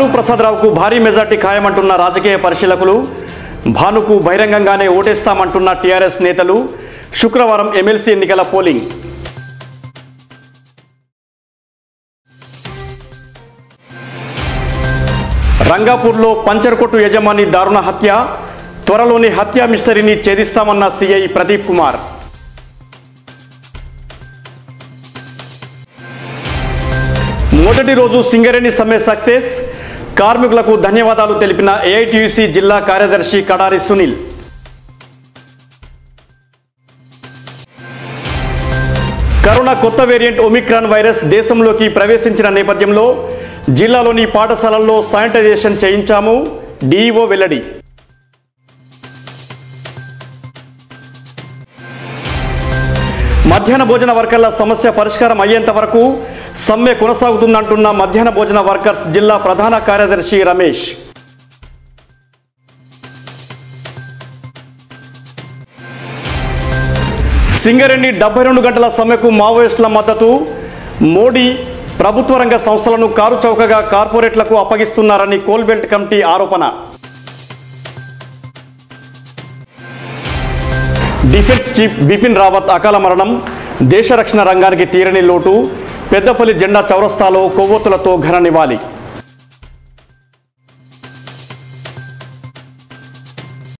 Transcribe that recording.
భాను ప్రసాదరావుకు భారీ మెజార్టీ ఖాయమంటున్న రాజకీయ పరిశీలకులు భానుకు బహిరంగంగానే ఓటేస్తామంటున్న టీఆర్ఎస్ నేతలు శుక్రవారం ఎమ్మెల్సీ ఎన్నికల పోలింగ్ రంగాపూర్లో పంచర్ కొట్టు యజమాని దారుణ హత్య త్వరలోని హత్యా మిస్టరీని ఛేదిస్తామన్న సిఐ ప్రదీప్ కుమార్ మొదటి రోజు సింగరేణి సమ్మె సక్సెస్ కార్మికులకు ధన్యవాదాలు తెలిపిన ఏఐటియుసి జిల్లా కార్యదర్శి కడారి సునీల్ కరోనా కొత్త వేరియంట్ ఒమిక్రాన్ వైరస్ దేశంలోకి ప్రవేశించిన నేపథ్యంలో జిల్లాలోని పాఠశాలల్లో శానిటైజేషన్ చేయించాము డిఈఓ వెల్లడి మధ్యాహ్న భోజన వర్కర్ల సమస్య పరిష్కారం అయ్యేంత వరకు సమ్మె కొనసాగుతుందంటున్న మధ్యాహ్న భోజన వర్కర్స్ జిల్లా ప్రధాన కార్యదర్శి రమేష్ సింగరేణి డెబ్బై రెండు గంటల సమ్మెకు మావోయిస్టుల మద్దతు మోడీ ప్రభుత్వ రంగ సంస్థలను కారు చౌకగా కార్పొరేట్లకు అప్పగిస్తున్నారని కోల్బెల్ట్ కమిటీ ఆరోపణ డిఫెన్స్ చీఫ్ బిపిన్ రావత్ అకాల మరణం దేశ రక్షణ రంగానికి తీరని లోటు పెద్దపల్లి జెండా చౌరస్తాలో కొవ్వొత్తులతో ఘన నివాళి